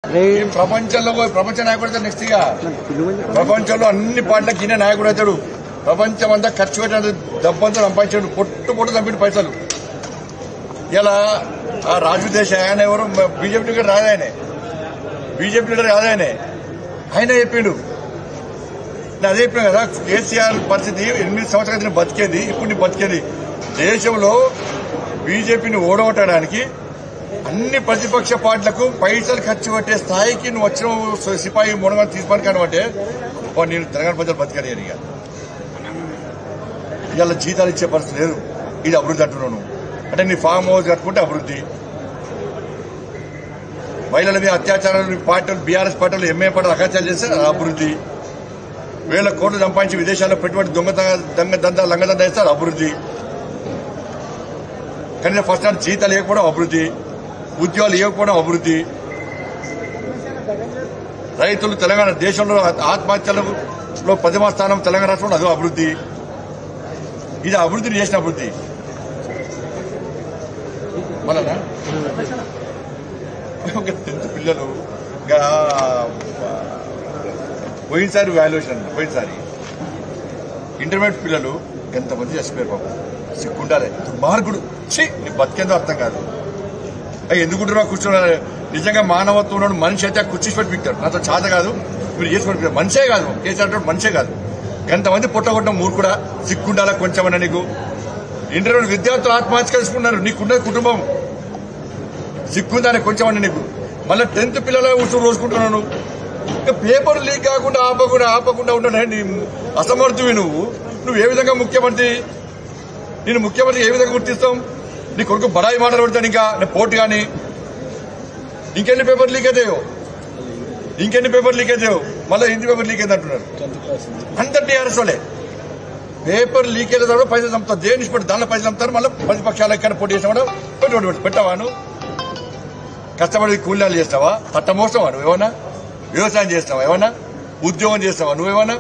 ఈ ప్రపంచంలో పోయి ప్రపంచ నాయకుడు అవుతాడు నెక్స్ట్ ఇక ప్రపంచంలో అన్ని పార్టీలకు ఈయన నాయకుడు అవుతాడు ప్రపంచం అంతా ఖర్చు పెట్టిన డబ్బంతా సంపాదించాడు పొట్టు పొట్టు చంపిన పైసలు ఇలా ఆ రాజు దేశ ఆయన ఎవరు బీజేపీ లీడర్ రాదాయనే బీజేపీ లీడర్ రాదాయనే ఆయన చెప్పిండు నేను అదే చెప్పిన కదా కేసీఆర్ పరిస్థితి ఎనిమిది సంవత్సరాల క్రితం బతికేది ఇప్పుడు నీ బతికేది దేశంలో బీజేపీని ఓడగొట్టడానికి అన్ని ప్రతిపక్ష పార్టీలకు పైసలు ఖర్చు పెట్టే స్థాయికి నువ్వు వచ్చిన సిపాయి మునగ తీసుకొని కనబట్టే అబ్బా, నేను తెలంగాణ ప్రజలు బతకని ఇక ఇవాళ జీతాలు ఇచ్చే పరిస్థితి లేదు ఇది అభివృద్ధి అంటున్నావు నువ్వు అంటే నీ ఫామ్ హౌస్ కట్టుకుంటే అభివృద్ధి మహిళల మీద అత్యాచారాలు పార్టీలు బీఆర్ఎస్ పార్టీలు ఎంఏ పార్టీలు అత్యాచారం చేస్తే అది అభివృద్ధి వేల కోట్లు సంపాదించి విదేశాల్లో పెట్టుబడి దొంగ దొంగ దందా లంగదందా వేస్తే అది అభివృద్ధి కనీసం ఫస్ట్ నాడు జీతాలు ఇవ్వకపోవడం అభివృద్ధి ఉద్యోగాలు ఇవ్వకపోవడం అభివృద్ధి రైతులు తెలంగాణ దేశంలో ఆత్మహత్యలలో ప్రథమ స్థానం తెలంగాణ రాష్ట్రంలో అదో అభివృద్ధి ఇది అభివృద్ధిని చేసిన అభివృద్ధి మళ్ళా ఒక టెన్త్ పిల్లలు ఇంకా పోయినసారి వాల్యుయేషన్ పోయినసారి ఇంటర్మీడియట్ పిల్లలు ఎంతమంది చచ్చిపోయారు పాపం సిక్కుంటారే దుర్మార్గుడు ఛీ నీ బతికేందో అర్థం కాదు అయ్యి ఎందుకుంటున్నా కూర్చున్నారు నిజంగా మానవత్వం ఉన్నాడు మనిషి అయితే కుర్చీ పెట్టి పిక్తాడు నాతో చాత కాదు మీరు చేసుకొని మనిషే కాదు కేసీఆర్ అంటాడు మనిషే కాదు ఎంతమంది పుట్టగొట్టడం మూర్ఖుడా సిక్కుండాలా కొంచెమన్నా నీకు ఇంటర్మీడియట్ విద్యార్థులు ఆత్మహత్య చేసుకున్నారు నీకున్న కుటుంబం సిక్కుందానే కొంచెమన్నా నీకు మళ్ళీ టెన్త్ పిల్లల ఉసురు రోజుకుంటున్నాను ఇంకా పేపర్ లీక్ కాకుండా ఆపకుండా ఆపకుండా ఉండనే నీ అసమర్థువి నువ్వు నువ్వు ఏ విధంగా ముఖ్యమంత్రి నేను ముఖ్యమంత్రి ఏ విధంగా గుర్తిస్తాం నీ కొడుకు బడాయి మాటలు పెడతాను ఇంకా నేను పోటీ కానీ ఇంకెన్ని పేపర్ లీక్ అవుతాయో ఇంకెన్ని పేపర్ లీక్ అవుతాయో మళ్ళీ హిందీ పేపర్ లీక్ అయింది అంటున్నారు అంత టీఆర్ఎస్ వాళ్ళే పేపర్ లీక్ అయితే తర్వాత పైసలు చంపుతారు దేని ఇష్టపడి దానిలో పైసలు చంపుతారు మళ్ళీ ప్రతిపక్షాలు ఎక్కడ పోటీ చేసినా పెట్టుబడి పెట్టు పెట్టావా నువ్వు కష్టపడి కూలీలు చేస్తావా పట్ట మోస్తావా నువ్వు ఏమన్నా వ్యవసాయం చేస్తావా ఏమన్నా ఉద్యోగం చేస్తావా నువ్వేమన్నా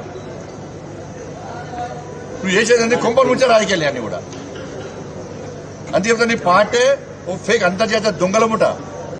నువ్వు చేసేదంటే కొంపలు నుంచే రాజకీయాలు అన్ని కూడా అంతే చెప్తా నీ పార్టీ ఓ ఫేక్ అంతర్జాతీయ దొంగల ముఠ